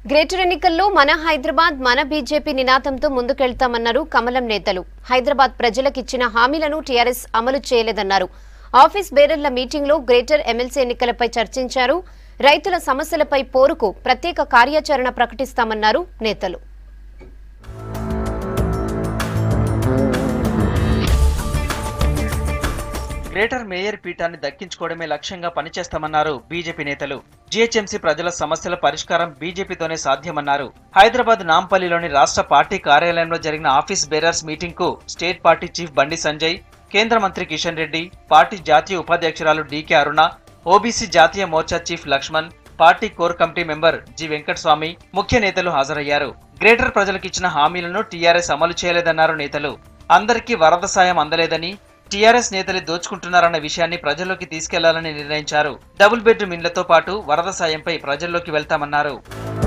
Greater ఎన్నికల్లో మన హైదరాబాద్ మన బీజేపీ నినాదంతో ముందుకెళ్తామన్నారు కమలం నేతలు హైదరాబాద్ ప్రజలకిచ్చిన హామీలను టీఆర్ఎస్ అమలు చేయలేదన్నారు ఆఫీస్ బేరర్ల మీటింగ్లో గ్రేటర్ ఎమ్మెల్సీ ఎన్నికలపై చర్చించారు రైతుల సమస్యలపై పోరుకు ప్రత్యేక కార్యాచరణ ప్రకటిస్తామన్నారు నేతలు గ్రేటర్ మేయర్ పీఠాన్ని దక్కించుకోవడమే లక్ష్యంగా పనిచేస్తామన్నారు బీజేపీ నేతలు జీహెచ్ఎంసీ ప్రజల సమస్యల పరిష్కారం బీజేపీతోనే సాధ్యమన్నారు హైదరాబాద్ నాంపల్లిలోని రాష్ట్ర పార్టీ కార్యాలయంలో జరిగిన ఆఫీస్ బేరర్స్ మీటింగ్ కు state party chief Bandi Sanjay కేంద్ర మంత్రి కిషన్ రెడ్డి పార్టీ జాతీయ ఉపాధ్యక్షురాలు డీకే అరుణ ఓబీసీ జాతీయ Morcha chief Laxman party core committee member G Venkataswamy ముఖ్య నేతలు హాజరయ్యారు గ్రేటర్ ప్రజలకిచ్చిన హామీలను టీఆర్ఎస్ అమలు చేయలేదన్నారు నేతలు అందరికీ వరద సాయం అందలేదని టీఆర్ఎస్ నేతలు దోచుకుంటున్నారన్న విషయాన్ని ప్రజల్లోకి తీసుకెళ్లాలని నిర్ణయించారు డబుల్ బెడ్రూమ్ ఇండ్లతో పాటు వరద సాయంపై ప్రజల్లోకి వెళ్తామన్నారు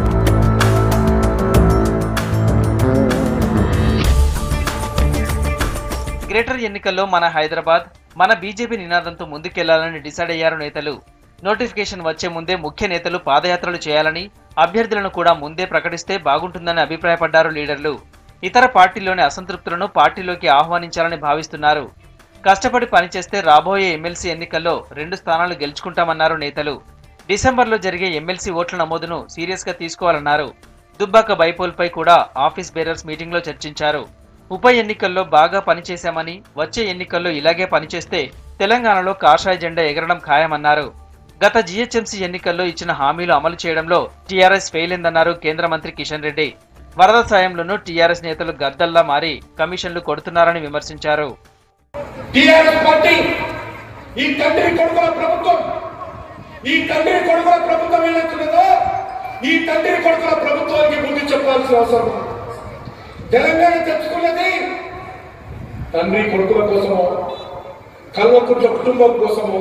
గ్రేటర్ ఎన్నికల్లో మన హైదరాబాద్ మన బీజేపీ నినాదంతో ముందుకెళ్లాలని డిసైడ్ అయ్యారు నేతలు నోటిఫికేషన్ వచ్చే ముందే ముఖ్య నేతలు పాదయాత్రలు చేయాలని అభ్యర్థులను కూడా ముందే ప్రకటిస్తే బాగుంటుందని అభిప్రాయపడ్డారు లీడర్లు ఇతర పార్టీలోని అసంతృప్తులను పార్టీలోకి ఆహ్వానించాలని భావిస్తున్నారు కష్టపడి పనిచేస్తే రాబోయే ఎమ్మెల్సీ ఎన్నికల్లో రెండు స్థానాలు గెలుచుకుంటామన్నారు నేతలు డిసెంబర్లో జరిగే ఎమ్మెల్సీ ఓట్ల నమోదును సీరియస్ గా తీసుకోవాలన్నారు దుబ్బాక బైపోల్పై కూడా ఆఫీస్ బేరర్స్ మీటింగ్లో చర్చించారు ఉప ఎన్నికల్లో బాగా పనిచేశామని వచ్చే ఎన్నికల్లో ఇలాగే పనిచేస్తే తెలంగాణలో కాషాయ జెండా ఎగరడం ఖాయమన్నారు గత జీహెచ్ఎంసీ ఎన్నికల్లో ఇచ్చిన హామీలు అమలు చేయడంలో టీఆర్ఎస్ ఫెయిల్ అయిందన్నారు కేంద్ర మంత్రి కిషన్ రెడ్డి వరద సాయంలోనూ టీఆర్ఎస్ నేతలు గద్దల్లా మారి కమిషన్లు కొడుతున్నారని విమర్శించారు టిఆర్ఎస్ పార్టీ ఈ తండ్రి కొడుకుల ప్రభుత్వం ఈ తండ్రి కొడుకుల ప్రభుత్వం ఏదైతున్నదో ఈ తండ్రి కొడుకుల ప్రభుత్వానికి బుద్ధి చెప్పాల్సిన అవసరం ఉంది. తెలంగాణ తెచ్చుకున్నది తండ్రి కొడుకుల కోసమో కల్వకుట్ల కుటుంబం కోసమో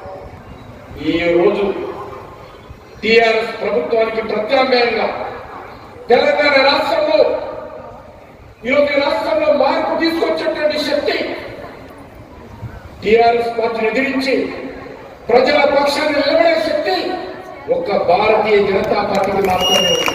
ఈ రోజు టిఆర్ఎస్ ప్రభుత్వానికి ప్రత్యామ్నాయంగా తెలంగాణ రాష్ట్రంలో ఈరోజు ఈ రాష్ట్రంలో మార్పు తీసుకొచ్చేటువంటి శక్తి టిఆర్ఎస్ పార్టీని ఎదిరించి ప్రజల పక్షాన్ని నిలబడే శక్తి ఒక్క భారతీయ జనతా పార్టీకి మాత్రమే ఉంది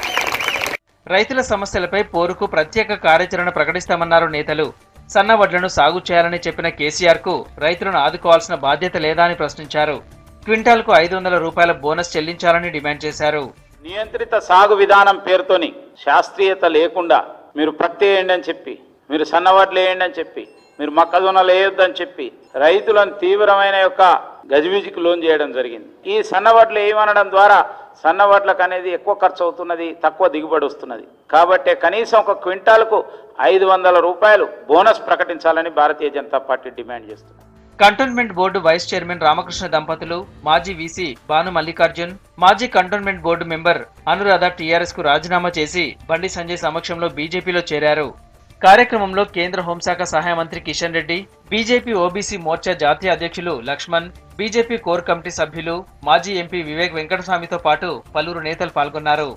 రైతుల సమస్యలపై పోరుకు ప్రత్యేక కార్యాచరణ ప్రకటిస్తామన్నారు నేతలు సన్న వడ్లను సాగు చేయాలని చెప్పిన కేసీఆర్ కు రైతులను ఆదుకోవాల్సిన బాధ్యత లేదా అని ప్రశ్నించారు క్వింటాల్కు ఐదు వందల రూపాయల బోనస్ చెల్లించాలని డిమాండ్ చేశారు నియంత్రిత సాగు విధానం పేరుతోని శాస్త్రీయత లేకుండా మీరు పత్తి వేయండి అని చెప్పి మీరు సన్నవడ్లు వేయండి అని చెప్పి మీరు మొక్కజొన్నలు వేయొద్దని చెప్పి రైతులను తీవ్రమైన యొక్క గజిబిజికి లోన్ చేయడం జరిగింది ఈ సన్నవడ్లు వేయమనడం ద్వారా సన్నవడ్లకు అనేది ఎక్కువ ఖర్చు అవుతున్నది తక్కువ దిగుబడి వస్తున్నది కాబట్టి కనీసం ఒక క్వింటాల్కు ఐదు వందల రూపాయలు బోనస్ ప్రకటించాలని భారతీయ జనతా పార్టీ డిమాండ్ చేస్తుంది cantonment board vice chairman Ramakrishna దంపతులు మాజీ వీసీ భాను మల్లికార్జున్ మాజీ cantonment board member Anuradha TRS కు రాజీనామా చేసి బండి సంజయ్ సమక్షంలో బీజేపీలో చేరారు కార్యక్రమంలో కేంద్ర హోంశాఖ సహాయ మంత్రి కిషన్ రెడ్డి బీజేపీ ఓబీసీ మోర్చా జాతీయ అధ్యక్షులు లక్ష్మణ్ బీజేపీ కోర్ కమిటీ సభ్యులు మాజీ ఎంపీ వివేక్ వెంకటస్వామితో పాటు పలువురు నేతలు పాల్గొన్నారు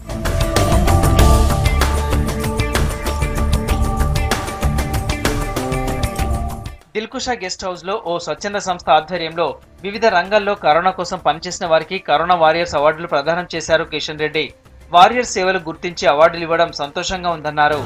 దిల్కుషా గెస్ట్ హౌస్ లో ఓ స్వచ్ఛంద సంస్థ ఆధ్వర్యంలో వివిధ రంగాల్లో కరోనా కోసం పనిచేసిన వారికి కరోనా వారియర్స్ అవార్డులు ప్రదానం చేశారు కిషన్ రెడ్డి వారియర్స్ సేవలు గుర్తించి అవార్డులు ఇవ్వడం సంతోషంగా ఉందన్నారు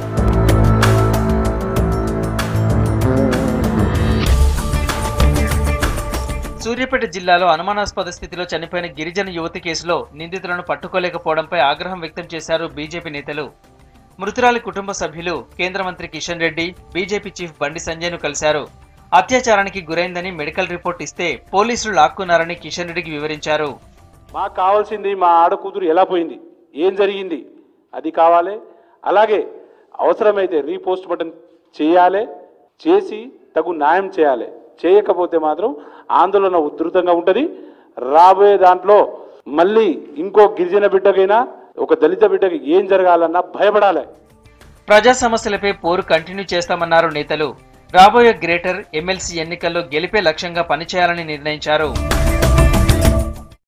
సూర్యాపేట జిల్లాలో అనుమానాస్పద స్థితిలో చనిపోయిన గిరిజన యువతి కేసులో నిందితులను పట్టుకోలేకపోవడంపై ఆగ్రహం వ్యక్తం చేశారు బీజేపీ నేతలు మృతురాలి కుటుంబ సభ్యులు కేంద్ర మంత్రి కిషన్ రెడ్డి బీజేపీ చీఫ్ బండి సంజయ్ను కలిశారు అత్యాచారానికి గురైందని మెడికల్ రిపోర్ట్ ఇస్తే పోలీసులు లాక్కున్నారని కిషన్ రెడ్డికి వివరించారు మాకు కావాల్సింది మా ఆడకూతురు ఎలా పోయింది ఏం జరిగింది అది కావాలి అలాగే అవసరమైతే రీపోస్ట్ బటన్ చేయాలి చేసి తగు న్యాయం చేయాలి చేయకపోతే మాత్రం ఆందోళన ఉధృతంగా ఉంటుంది రాబోయే దాంట్లో మళ్ళీ ఇంకో గిరిజన బిడ్డకైనా ఒక దళిత బిడ్డకి ఏం జరగాలన్నా భయపడాలి ప్రజా సమస్యలపై పోరు కంటిన్యూ చేస్తామన్నారు నేతలు రాబోయే గ్రేటర్ ఎమ్మెల్సీ ఎన్నికల్లో గెలిపే లక్ష్యంగా పనిచేయాలని నిర్ణయించారు